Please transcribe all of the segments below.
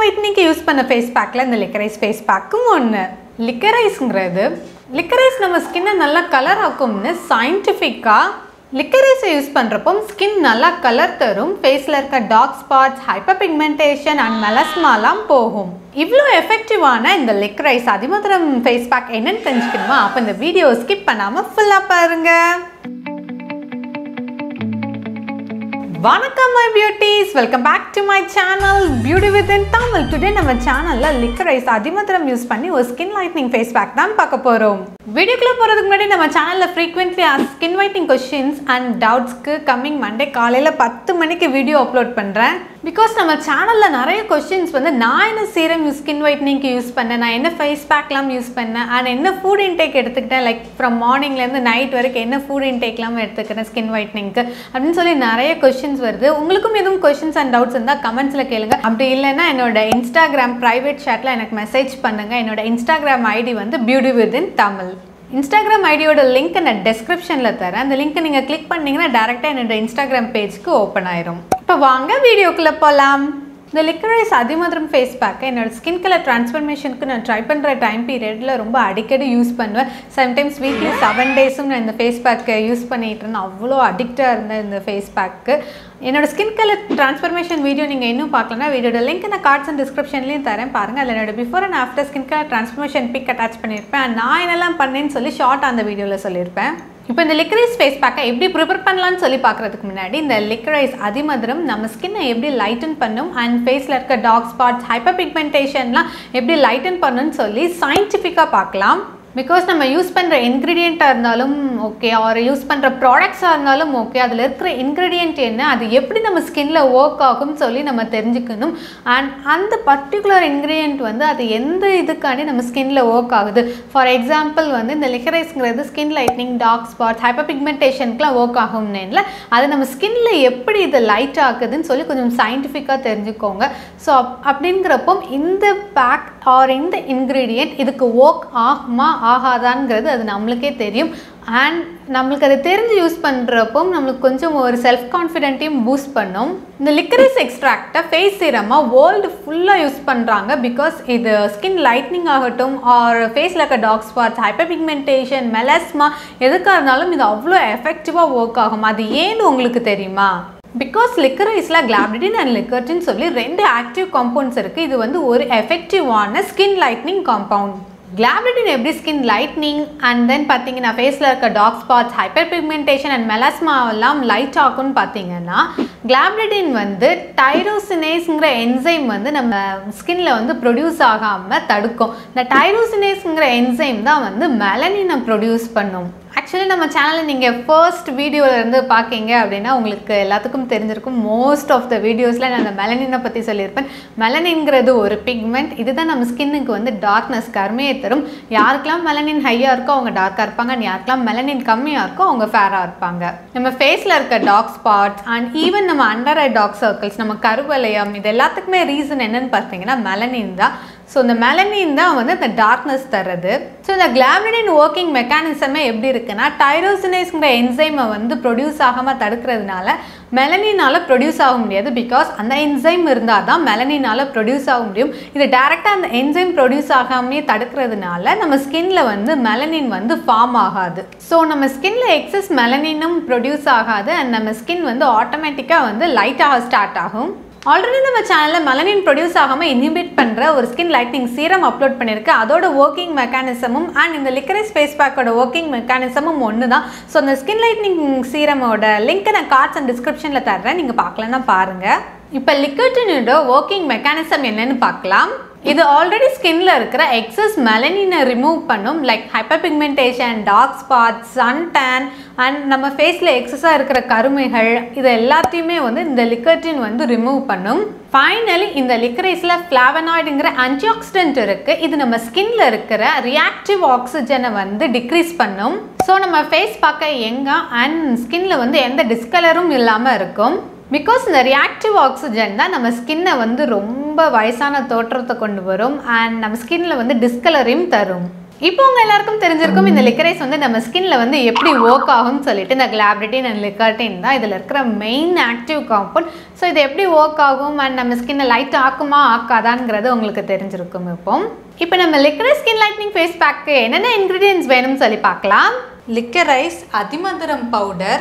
ஒயிட்னிங்க்கு use பண்ண face பேக்கில் இந்த லிக்கரைஸ் ஃபேஸ் பேக்கும் ஒன்று லிக்கரைஸ்ங்கிறது லிக்கரைஸ் நம்ம ஸ்கின்னை நல்லா கலர் ஆக்கும்னு சயின்டிஃபிக்காக லிக்கரைஸை யூஸ் பண்ணுறப்போ ஸ்கின் நல்லா கலர் தரும் ஃபேஸில் இருக்க dark spots hyperpigmentation and மெலஸ்மாலாம் போகும் இவ்வளோ எஃபெக்டிவான இந்த லிக்கரைஸ் அதிமதுரம் ஃபேஸ் பேக் என்னன்னு தெரிஞ்சுக்கணுமா அப்போ இந்த வீடியோ ஸ்கிப் பண்ணாமல் ஃபுல்லாக பாருங்கள் வணக்கம் my beauties welcome back to my channel beauty with in Tamil today நம்ம சேனலில் லிக்கரைஸ் அதிமதுரம் யூஸ் பண்ணி ஒரு ஸ்கின் லைட்னிங் ஃபேஸ் பேக் தான் பார்க்க போகிறோம் வீடியோக்குள்ளே போகிறதுக்கு முன்னாடி நம்ம சேனலில் frequently skin whitening questions and டவுட்ஸ்க்கு கம்மிங் மண்டே காலையில் பத்து மணிக்கு வீடியோ அப்லோட் பண்ணுறேன் பிகாஸ் நம்ம சேனலில் நிறைய கொஷின்ஸ் வந்து நான் என்ன சீரம் யூஸ் ஸ்கின் ஒயிட்னிங்க்கு யூஸ் பண்ணேன் நான் என்ன ஃபேஸ் பேக்லாம் யூஸ் பண்ணேன் அண்ட் என்ன ஃபுட் இன்டேக் எடுத்துக்கிட்டேன் லைக் ஃப்ரம் மார்னிங்லேருந்து நைட் வரைக்கும் என்ன ஃபுட் இன்டேக்லாம் எடுத்துக்கிறேன் ஸ்கின் ஒயிட்னிங்க்கு அப்படின்னு சொல்லி நிறைய கொஷின்ஸ் வருது உங்களுக்கும் எதுவும் கொஷின்ஸ் அண்ட் டவுட்ஸ் இருந்தால் கமெண்ட்ஸில் கேளுங்க அப்படி இல்லைன்னா என்னோட இன்ஸ்டாகிராம் ப்ரைவேட் ஷேட்டில் எனக்கு மெசேஜ் பண்ணுங்கள் என்னோட இன்ஸ்டாகிராம் ஐடி வந்து beauty with in Tamil Instagram ஐடியோட லிங்க் நான் டெஸ்கிரிப்ஷனில் தரேன் அந்த லிங்க்கை நீங்கள் கிளிக் பண்ணிங்கன்னா டேரெக்டாக என்னோட இன்ஸ்டாகிராம் பேஜ்க்கு ஓப்பன் ஆயிரும் இப்போ வாங்க வீடியோக்குள்ளே போகலாம் இந்த லிக்கரைஸ் அதிமதுரம் ஃபேஸ் பேக்கை என்னோட ஸ்கின் கலர் ட்ரான்ஸ்ஃபர்மேஷனுக்கு நான் ட்ரை பண்ணுற டைம் பீரியடில் ரொம்ப அடிக்கடி யூஸ் பண்ணுவேன் சம்டைம்ஸ் வீக்லி செவன் டேஸும் நான் இந்த ஃபேஸ் பேக்கை யூஸ் பண்ணிகிட்டு இருந்தேன் அவ்வளோ அடிக்டாக இருந்தேன் இந்த ஃபேஸ் பேக்கு என்னோட ஸ்கின் கலர் ட்ரான்ஸ்ஃபர்மேஷன் வீடியோ நீங்கள் இன்னும் பார்க்கலன்னா வீடியோட லிங்க் நான் கார்ட்ஸ் அண்ட் டிஸ்கிரிப்ஷன்லேயும் தரேன் பாருங்கள் அதில் என்னோட before and after skin colour transformation pic attach பண்ணியிருப்பேன் And நான் என்னெல்லாம் பண்ணேன்னு சொல்லி ஷார்ட் அந்த வீடியோவில் சொல்லியிருப்பேன் இப்போ இந்த லிக்கரைஸ் ஃபேஸ் பேக்கை எப்படி ப்ரிப்பேர் பண்ணலாம்னு சொல்லி பார்க்குறதுக்கு முன்னாடி இந்த லிக்கரைஸ் அதிமதுரம் நம்ம ஸ்கின்னை எப்படி லைட்டன் பண்ணும் அண்ட் ஃபேஸில் இருக்க டார்க் ஸ்பாட்ஸ் ஹைப்பர் பிக்மெண்டேஷன்லாம் எப்படி லைட்டன் பண்ணுன்னு சொல்லி சயின்டிஃபிக்காக பார்க்கலாம் பிகாஸ் நம்ம யூஸ் பண்ணுற இன்க்ரீடியண்ட்டாக இருந்தாலும் ஓகே ஆர் யூஸ் பண்ணுற ப்ராடக்ட்ஸாக இருந்தாலும் ஓகே அதில் இருக்கிற இன்க்ரீடியண்ட் என்ன அது எப்படி நம்ம ஸ்கின்ல ஒர்க் ஆகும்னு சொல்லி நம்ம தெரிஞ்சுக்கணும் அண்ட் அந்த பர்டிகுலர் இன்க்ரீடியண்ட் வந்து அது எந்த இதுக்காண்டி நம்ம ஸ்கின்ல ஒர்க் ஆகுது ஃபார் எக்ஸாம்பிள் வந்து இந்த லிக்கரைஸ்ங்கிறது skin lightening dark spots hyper பிக்மெண்டேஷனுக்குலாம் ஒர்க் ஆகும்னு அது நம்ம ஸ்கின்ல எப்படி இது லைட் ஆகுதுன்னு சொல்லி கொஞ்சம் சயின்டிஃபிக்காக தெரிஞ்சுக்கோங்க ஸோ அப்படிங்கிறப்போ இந்த பேக் ஆர் இந்த இன்க்ரீடியண்ட் இதுக்கு ஒர்க் ஆகுமா ஆகாதாங்கிறது அது நம்மளுக்கே தெரியும் அண்ட் நம்மளுக்கு அதை தெரிஞ்சு யூஸ் பண்ணுறப்போ நம்மளுக்கு கொஞ்சம் ஒரு செல்ஃப் கான்ஃபிடென்ட்டையும் பூஸ்ட் பண்ணும் இந்த லிக்கரிஸ் எக்ஸ்ட்ராக்டை ஃபேஸ் சீரமாக வேர்ல்டு ஃபுல்லாக யூஸ் பண்ணுறாங்க பிகாஸ் இது ஸ்கின் லைட்னிங் ஆகட்டும் ஆர் ஃபேஸில் இருக்க dark spots hyperpigmentation melasma எதுக்காக இருந்தாலும் இது அவ்வளோ எஃபெக்டிவாக ஒர்க் ஆகும் அது ஏன்னு உங்களுக்கு தெரியுமா பிகாஸ் லிக்கரைஸில் கிளாப்ரிடின் அண்ட் லிக்கர்டின் சொல்லி ரெண்டு ஆக்டிவ் காம்பவுண்ட்ஸ் இருக்குது இது வந்து ஒரு எஃபெக்டிவான ஸ்கின் லைட்னிங் காம்பவுண்ட் கிளாப்ரிடின் எப்படி ஸ்கின் லைட்னிங் அண்ட் தென் பார்த்தீங்கன்னா ஃபேஸில் இருக்க dark spots hyperpigmentation and melasma எல்லாம் லைட் ஆகும்னு பார்த்தீங்கன்னா கிளாப்ரிடின் வந்து டைரோசினேஸ்ங்கிற என்சைம் வந்து நம்ம ஸ்கின்ல வந்து ப்ரொடியூஸ் ஆகாமல் தடுக்கும் இந்த டைரோசினேஸ்ங்கிற என்சைம் தான் வந்து மெலனினை ப்ரொடியூஸ் பண்ணும் ஆக்சுவலி நம்ம சேனலில் நீங்கள் ஃபர்ஸ்ட் வீடியோலேருந்து பார்க்கீங்க அப்படின்னா உங்களுக்கு எல்லாத்துக்கும் தெரிஞ்சிருக்கும் மோஸ்ட் ஆஃப் த வீடியோஸில் நான் அந்த மெலனினை பற்றி சொல்லியிருப்பேன் மெலனின்ங்கிறது ஒரு பிக்மெண்ட் இதுதான் நம்ம ஸ்கின்னுக்கு வந்து டார்க்னஸ் கருமையை தரும் யாருக்கெல்லாம் மெலனின் ஹையாக இருக்கோ அவங்க டார்க்காக இருப்பாங்க and யாருக்கெல்லாம் மெலனின் கம்மியாக இருக்கோ அவங்க ஃபேராக இருப்பாங்க நம்ம ஃபேஸில் இருக்க டார்க் ஸ்பாட்ஸ் அண்ட் ஈவன் நம்ம அண்டர் ஐ டார்க் சர்க்கிள்ஸ் நம்ம கருவலயம் இது எல்லாத்துக்குமே ரீசன் என்னன்னு பார்த்தீங்கன்னா மெலனின் தான் ஸோ இந்த மெலனின் தான் வந்து இந்த டார்க்னஸ் தர்றது ஸோ இந்த கிளாமிடின் ஒர்க்கிங் மெக்கானிசமே எப்படி இருக்குன்னா டைரோசினேஸ்ங்கிற என்சைமை வந்து ப்ரொடியூஸ் ஆகாமல் தடுக்கிறதுனால மெலனினால் ப்ரொடியூஸ் ஆக முடியாது பிகாஸ் அந்த என்சைம் இருந்தால் தான் மெலனினால் ப்ரொடியூஸ் ஆக முடியும் இது டேரெக்டாக அந்த என்சைம் ப்ரொடியூஸ் ஆகாமே தடுக்கிறதுனால நம்ம ஸ்கின்ல வந்து மெலனின் வந்து ஃபார்ம் ஆகாது ஸோ நம்ம ஸ்கின்ல எக்ஸஸ் மெலனினும் ப்ரொடியூஸ் ஆகாது அண்ட் நம்ம ஸ்கின் வந்து ஆட்டோமேட்டிக்காக வந்து லைட்டாக ஸ்டார்ட் ஆகும் ஆல்ரெடி நம்ம சேனலில் மெலனின் ப்ரொடியூஸ் ஆகாமல் இன்ஹிபிட் பண்ணுற ஒரு ஸ்கின் லைட்னிங் சீரம் அப்லோட் பண்ணியிருக்கேன் அதோட ஒர்க்கிங் மெக்கானிசமும் அண்ட் இந்த லிக்கரைஸ் ஃபேஸ் பேக்கோட ஒர்க்கிங் மெக்கானிசமும் ஒன்று தான் ஸோ அந்த ஸ்கின் லைட்னிங் சீரமோட லிங்க்கை நான் கார்ட்ஸ் அண்ட் டிஸ்கிரிப்ஷனில் தர்றேன் நீங்கள் பார்க்கலன்னா பாருங்கள் இப்போ லிக்கர்டினோட ஒர்க்கிங் மெக்கானிசம் என்னன்னு பார்க்கலாம் இது ஆல்ரெடி ஸ்கின்ல இருக்கிற எக்ஸஸ் மெலனினை ரிமூவ் பண்ணும் like hyperpigmentation dark spots sun tan and நம்ம ஃபேஸில் எக்ஸஸாக இருக்கிற கருமைகள் இது எல்லாத்தையுமே வந்து இந்த லிக்கர்டின் வந்து ரிமூவ் பண்ணும் ஃபைனலி இந்த லிக்கரைஸில் ஃப்ளாவனாய்டுங்கிற ஆன்டிஆக்சிடென்ட் இருக்குது இது நம்ம ஸ்கின்ல இருக்கிற ரியாக்டிவ் ஆக்சிஜனை வந்து டிக்ரீஸ் பண்ணும் ஸோ நம்ம ஃபேஸ் பார்க்க எங்க அண்ட் ஸ்கின்ல வந்து எந்த டிஸ்கலரும் இல்லாமல் இருக்கும் பிகாஸ் இந்த ரியாக்டிவ் ஆக்சிஜன் தான் நம்ம ஸ்கின்னை வந்து ரொம்ப வயசான தோற்றத்தை கொண்டு வரும் அண்ட் நம்ம ஸ்கின்ல வந்து டிஸ்கலரையும் தரும் இப்போ உங்க எல்லாருக்கும் தெரிஞ்சிருக்கும் இந்த லிக்கரைஸ் வந்து நம்ம ஸ்கின்ல வந்து எப்படி ஒர்க் ஆகும்னு சொல்லிட்டு இந்த கிளாப்ரிட்டின் அண்ட் லிக்கர்டின் தான் இதில் இருக்கிற மெயின் ஆக்டிவ் காம்பவுண்ட் ஸோ இது எப்படி ஒர்க் ஆகும் அண்ட் நம்ம ஸ்கின்னை லைட் ஆக்குமா ஆக்காதாங்கிறது உங்களுக்கு தெரிஞ்சிருக்கும் இப்போ இப்போ நம்ம லிக்கரைஸ் ஸ்கின் லைட்னிங் ஃபேஸ் பேக்கு என்னென்ன இன்க்ரீடியன்ஸ் வேணும்னு சொல்லி பார்க்கலாம் லிக்கரைஸ் அதிமதுரம் powder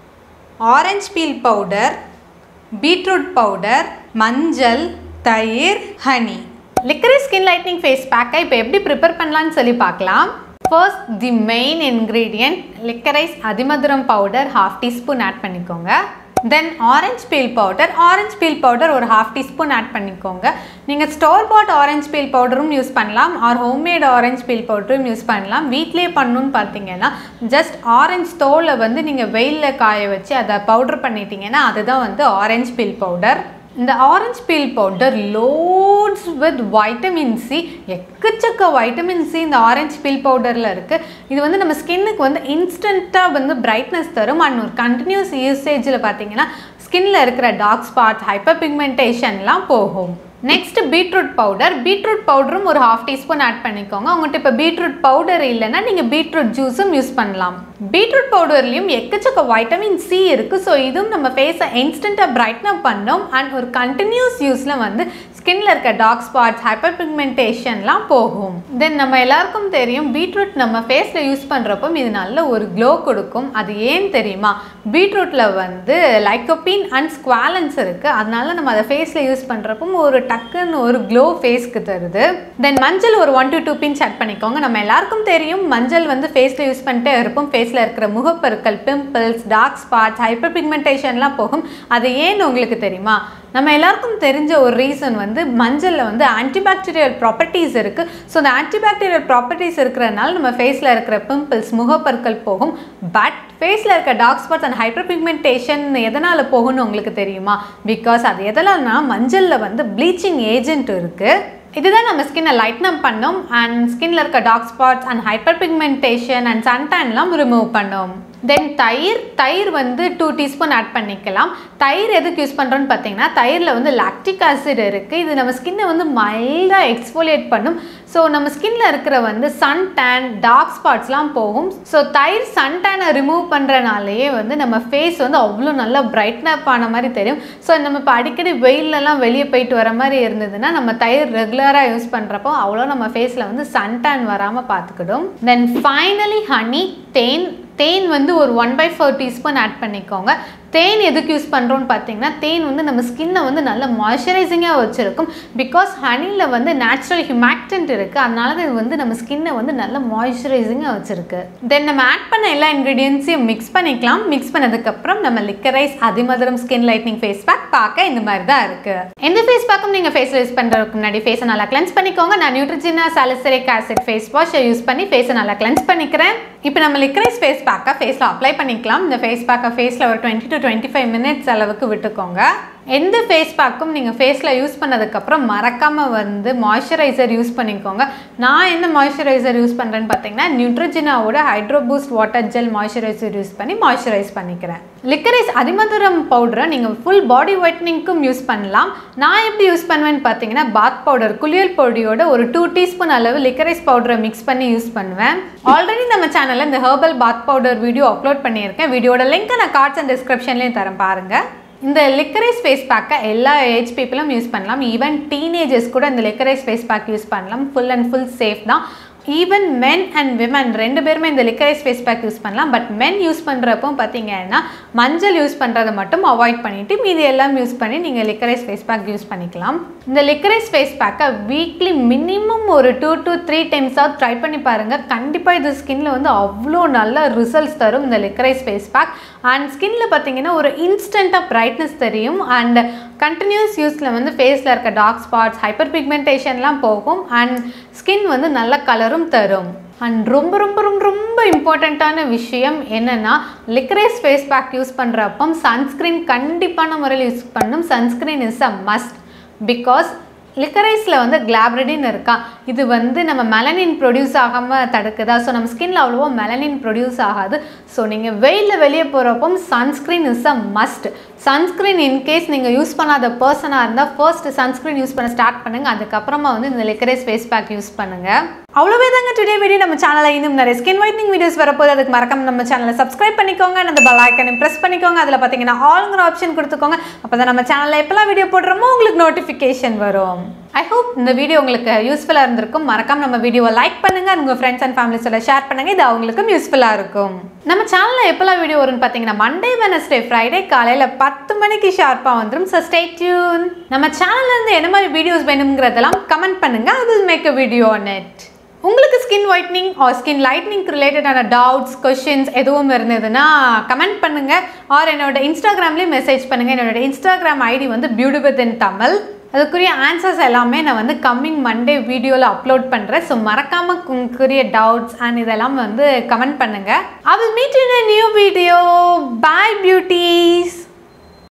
orange peel powder beetroot powder மஞ்சள் தயிர் honey liquorice skin lightening face பேக்கை இப்போ எப்படி ப்ரிப்பேர் பண்ணலாம்னு சொல்லி பார்க்கலாம் first the main ingredient liquorice அதிமதுரம் பவுடர் ஹாஃப் டீஸ்பூன் ஆட் பண்ணிக்கோங்க then orange peel powder orange peel powder ஒரு ஹாஃப் டீஸ்பூன் ஆட் பண்ணிக்கோங்க நீங்கள் ஸ்டோர் பாட் ஆரஞ்ச் பீல் பவுடரும் யூஸ் பண்ணலாம் ஆர் ஹோம்மேட் ஆரஞ்ச் பீல் பவுடரும் யூஸ் பண்ணலாம் வீட்லேயே பண்ணணும்னு பார்த்தீங்கன்னா ஜஸ்ட் ஆரஞ்ச் தோலை வந்து நீங்கள் வெயிலில் காய வச்சு அதை பவுடர் பண்ணிட்டீங்கன்னா அதுதான் வந்து ஆரஞ்ச் பீல் பவுடர் இந்த orange peel powder loads with vitamin C எக்கச்சக்க வைட்டமின் சி இந்த ஆரஞ்ச் பீல் பவுடரில் இருக்குது இது வந்து நம்ம ஸ்கின்னுக்கு வந்து இன்ஸ்டண்ட்டாக வந்து பிரைட்னஸ் தரும் அண்ட் ஒரு கண்டினியூஸ் யூசேஜில் பார்த்தீங்கன்னா ஸ்கின்ல இருக்கிற டார்க் ஸ்பாட்ஸ் ஹைப்பர் பிக்மெண்டேஷன்லாம் போகும் நெக்ஸ்ட் பீட்ரூட் பவுடர் பீட்ரூட் பவுடரும் ஒரு ஹாஃப் டீஸ்பூன் ஆட் பண்ணிக்கோங்க உங்கள்கிட்ட இப்போ பீட்ரூட் பவுடர் இல்லைன்னா நீங்கள் பீட்ரூட் ஜூஸும் யூஸ் பண்ணலாம் பீட்ரூட் பவுடர்லேயும் எக்கச்சக்க வைட்டமின் சி இருக்குது ஸோ இதுவும் நம்ம ஃபேஸை இன்ஸ்டண்ட்டாக பிரைட்னப் பண்ணோம் அண்ட் ஒரு கண்டினியூஸ் யூஸில் வந்து ஸ்கின்ல இருக்க டார்க் ஸ்பாட்ஸ் ஹைப்பர் பிக்மெண்டேஷன்லாம் போகும் தென் நம்ம எல்லாருக்கும் தெரியும் பீட்ரூட் நம்ம ஃபேஸில் யூஸ் பண்ணுறப்போ இது நல்ல ஒரு க்ளோ கொடுக்கும் அது ஏன் தெரியுமா பீட்ரூட்டில் வந்து லைக்கோபின் அண்ட் ஸ்குவாலன்ஸ் இருக்குது அதனால நம்ம அதை ஃபேஸில் யூஸ் பண்ணுறப்போ ஒரு டக்குன்னு ஒரு க்ளோ ஃபேஸ்க்கு தருது தென் மஞ்சள் ஒரு one to two pinch add பண்ணிக்கோங்க நம்ம எல்லாருக்கும் தெரியும் மஞ்சள் வந்து ஃபேஸில் யூஸ் பண்ணிட்டே இருப்போம் ஃபேஸில் இருக்கிற முகப்பருக்கள் பிம்பிள்ஸ் டார்க் ஸ்பாட்ஸ் ஹைப்பர் பிக்மெண்டேஷன்லாம் போகும் அது ஏன்னு உங்களுக்கு தெரியுமா நம்ம எல்லாருக்கும் தெரிஞ்ச ஒரு ரீசன் வந்து மஞ்சளில் வந்து ஆன்டிபாக்டீரியல் ப்ராப்பர்ட்டிஸ் இருக்குது ஸோ அந்த ஆன்டிபாக்டீரியல் ப்ராப்பர்ட்டிஸ் இருக்கிறதுனால நம்ம ஃபேஸில் இருக்கிற பிம்பிள்ஸ் முகப்பற்கள் போகும் பட் ஃபேஸில் இருக்க dark spots and hyperpigmentation எதனால் போகும்னு உங்களுக்கு தெரியுமா பிகாஸ் அது எதனால்னா மஞ்சளில் வந்து ப்ளீச்சிங் ஏஜென்ட் இருக்குது இதுதான் நம்ம ஸ்கின்னை லைட்னம் பண்ணும் அண்ட் ஸ்கின்ல இருக்க dark spots and hyperpigmentation and சன்டான்லாம் ரிமூவ் பண்ணும் தென் தயிர் தயிர் வந்து டூ டீஸ்பூன் ஆட் பண்ணிக்கலாம் தயிர் எதுக்கு யூஸ் பண்ணுறோன்னு பார்த்தீங்கன்னா தயிரில் வந்து லாக்டிக் ஆசிட் இருக்குது இது நம்ம ஸ்கின்னை வந்து மைல்டாக எக்ஸ்ஃபோலியேட் பண்ணும் ஸோ நம்ம ஸ்கின்ல இருக்கிற வந்து சன் டேன் டார்க் ஸ்பாட்ஸ்லாம் போகும் ஸோ தயிர் சன் டேனை ரிமூவ் பண்ணுறனாலேயே வந்து நம்ம ஃபேஸ் வந்து அவ்வளோ நல்லா பிரைட்னப் ஆன மாதிரி தெரியும் ஸோ நம்ம இப்போ அடிக்கடி வெயிலெல்லாம் வெளியே போயிட்டு வர மாதிரி இருந்ததுன்னா நம்ம தயிர் ரெகுலராக யூஸ் பண்ணுறப்போ அவ்வளோ நம்ம ஃபேஸில் வந்து சன் டேன் வராமல் பார்த்துக்கிடும் தென் ஃபைனலி ஹனி தேன் தேன் வந்து ஒரு one by four teaspoon add பண்ணிக்கோங்க தேன் எதுக்கு யூஸ் பண்ணுறோன்னு பார்த்தீங்கன்னா தேன் வந்து நம்ம ஸ்கின்னை வந்து நல்ல மாய்ஸ்சரைசிங்காக வச்சுருக்கும் பிகாஸ் ஹனியில் வந்து நேச்சுரல் ஹியூமேக்டன்ட் இருக்குது அதனால இது வந்து நம்ம ஸ்கின்னை வந்து நல்ல மாய்ஸ்சரைசிங்காக வச்சுருக்கு தென் நம்ம ஆட் பண்ண எல்லா இன்க்ரீடியன்ஸையும் மிக்ஸ் பண்ணிக்கலாம் மிக்ஸ் பண்ணதுக்கப்புறம் நம்ம லிக்கரைஸ் அதிமதுரம் ஸ்கின் லைட்னிங் ஃபேஸ் பேக் பார்க்க இந்த மாதிரி தான் இருக்குது எந்த ஃபேஸ் பேக்கும் நீங்கள் ஃபேஸில் யூஸ் பண்ணுறதுக்கு முன்னாடி ஃபேஸை நல்லா கிளென்ஸ் பண்ணிக்கோங்க நான் நியூட்ரிஜினா சாலிசரிக் ஆசிட் ஃபேஸ் வாஷை யூஸ் பண்ணி ஃபேஸை நல்லா கிளென்ஸ் பண்ணிக்கிறேன் இப்போ நம்ம லிக்கரைஸ் ஃபேஸ் பேக்கை ஃபேஸில் அப்ளை பண்ணிக்கலாம் இந்த ஃபேஸ் பேக்கை ஃபேஸில் ஒரு twenty to twenty five minutes அளவுக்கு விட்டுக்கோங்க எந்த ஃபேஸ் பேக்கும் நீங்கள் ஃபேஸில் யூஸ் பண்ணதுக்கப்புறம் மறக்காமல் வந்து மாய்ஸ்சரைசர் யூஸ் பண்ணிக்கோங்க நான் என்ன மாய்ஸ்சரைசர் யூஸ் பண்ணுறேன்னு பார்த்தீங்கன்னா நியூட்ரஜினாவோட hydro boost water gel moisturiser use பண்ணி மாய்ஸ்சரைஸ் பண்ணிக்கிறேன் லிக்கரைஸ் அதிமதுரம் பவுடரை நீங்கள் ஃபுல் பாடி ஒயிட்னிங்க்கும் யூஸ் பண்ணலாம் நான் எப்படி யூஸ் பண்ணுவேன்னு பார்த்தீங்கன்னா பாத் பவுடர் குளியல் பொடியோட ஒரு டூ டீஸ்பூன் அளவு லிக்கரைஸ் பவுடரை மிக்ஸ் பண்ணி யூஸ் பண்ணுவேன் ஆல்ரெடி நம்ம சேனலில் இந்த herbal bath powder video upload பண்ணியிருக்கேன் வீடியோட லிங்க்கை நான் கார்ட்ஸ் அண்ட் டிஸ்கிரிப்ஷன்லேயும் தரேன் பாருங்கள் இந்த லிக்கரைஸ் ஃபேஸ் பேக்கை எல்லா ஏஜ் பீப்புளும் யூஸ் பண்ணலாம் ஈவன் டீனேஜர்ஸ் கூட இந்த லிக்கரைஸ் ஃபேஸ் பேக் யூஸ் பண்ணலாம் ஃபுல் அண்ட் ஃபுல் சேஃப் தான் ஈவன் மென் அண்ட் விமன் ரெண்டு பேருமே இந்த லிக்கரைஸ் ஃபேஸ் பேக் யூஸ் பண்ணலாம் பட் மென் யூஸ் பண்ணுறப்போ பார்த்தீங்கன்னா மஞ்சள் யூஸ் பண்ணுறதை மட்டும் அவாய்ட் பண்ணிவிட்டு மீதி எல்லாம் யூஸ் பண்ணி நீங்கள் லிக்கரைஸ் ஃபேஸ் பேக் யூஸ் பண்ணிக்கலாம் இந்த லிக்கரைஸ் ஃபேஸ் பேக்கை வீக்லி மினிமம் ஒரு டூ டு த்ரீ டைம்ஸாவது ட்ரை பண்ணி பாருங்கள் கண்டிப்பாக இது ஸ்கின்ல வந்து அவ்வளோ நல்ல ரிசல்ட்ஸ் தரும் இந்த லிக்கரைஸ் ஃபேஸ் பேக் அண்ட் ஸ்கின்ல பார்த்தீங்கன்னா ஒரு இன்ஸ்டண்ட்டாக பிரைட்னஸ் தெரியும் அண்ட் கண்டினியூஸ் யூஸில் வந்து ஃபேஸில் இருக்க டார்க் ஸ்பாட்ஸ் ஹைப்பர் பிக்மெண்டேஷன்லாம் போகும் அண்ட் ஸ்கின் வந்து நல்ல கலரும் தரும் அண்ட் ரொம்ப ரொம்ப ரொம்ப ரொம்ப இம்பார்ட்டண்ட்டான விஷயம் என்னென்னா லிக்ரைஸ் ஃபேஸ் பேக் யூஸ் பண்ணுறப்போ சன்ஸ்க்ரீன் கண்டிப்பான முறையில் யூஸ் பண்ணணும் sunscreen is a must because லிக்கரைஸில் வந்து கிளாப்ரிடின் இருக்கா இது வந்து நம்ம மெலனின் ப்ரொடியூஸ் ஆகாமல் தடுக்குதா ஸோ நம்ம ஸ்கின்ல அவ்வளோவா மெலனின் ப்ரொடியூஸ் ஆகாது ஸோ நீங்கள் வெயிலில் வெளியே போகிறப்போ sunscreen is a must sunscreen in case நீங்கள் யூஸ் பண்ணாத பர்சனாக இருந்தால் ஃபர்ஸ்ட் சன்ஸ்க்ரீன் யூஸ் பண்ண ஸ்டார்ட் பண்ணுங்கள் அதுக்கப்புறமா வந்து இந்த லிக்கரைஸ் ஃபேஸ் பேக் யூஸ் பண்ணுங்கள் அவ்வளோவே தாங்க டுடே வீடியோ நம்ம சேனலில் இன்னும் நிறைய ஸ்கின் ஒயிட்னிங் வீடியோஸ் வரப்போது அதுக்கு மறக்காம நம்ம சேனலை சப்ஸ்கிரைப் பண்ணிக்கோங்க and அந்த பெல் ஐக்கனை ப்ரெஸ் பண்ணிக்கோங்க அதில் பார்த்தீங்கன்னா ஆளுங்கிற ஆப்ஷன் கொடுத்துக்கோங்க அப்போ தான் நம்ம சேனலில் எப்போல்லாம் வீடியோ போடுறோமோ உங்களுக்கு நோட்டிஃபிகேஷன் வரும் ஐ ஹோப் இந்த வீடியோ உங்களுக்கு யூஸ்ஃபுல்லாக இருந்திருக்கும் மறக்காம நம்ம வீடியோவை லைக் பண்ணுங்க and உங்கள் ஃப்ரெண்ட்ஸ் அண்ட் ஃபேமிலிஸோட ஷேர் பண்ணுங்க இது அவங்களுக்கும் யூஸ்ஃபுல்லாக இருக்கும் நம்ம சேனலில் எப்போல்லாம் வீடியோ வரும்னு பார்த்தீங்கன்னா மண்டே வெனஸ்டே ஃப்ரைடே காலையில் பத்து மணிக்கு ஷார்ப்பாக வந்துடும் ஸோ ஸ்டே டியூன் நம்ம சேனல்ல இருந்து என்ன மாதிரி வீடியோஸ் வேணுங்கிறதெல்லாம் கமெண்ட் பண்ணுங்க I will make a video on it உங்களுக்கு skin whitening or skin lightening ரிலேட்டடான டவுட்ஸ் கொஷின்ஸ் எதுவும் இருந்ததுன்னா கமெண்ட் பண்ணுங்க ஆர் என்னோட இன்ஸ்டாகிராம்லேயும் மெசேஜ் பண்ணுங்க என்னோட இன்ஸ்டாகிராம் ஐடி வந்து பியூட்டி வித் இன் தமிழ் அதுக்குரிய ஆன்சர்ஸ் எல்லாமே நான் வந்து கம்மிங் மண்டே வீடியோவில் அப்லோட் பண்ணுறேன் ஸோ மறக்காமல் உங்களுக்குரிய டவுட்ஸ் அண்ட் இதெல்லாம் வந்து கமெண்ட் பண்ணுங்கள் I will meet in new video bye beauties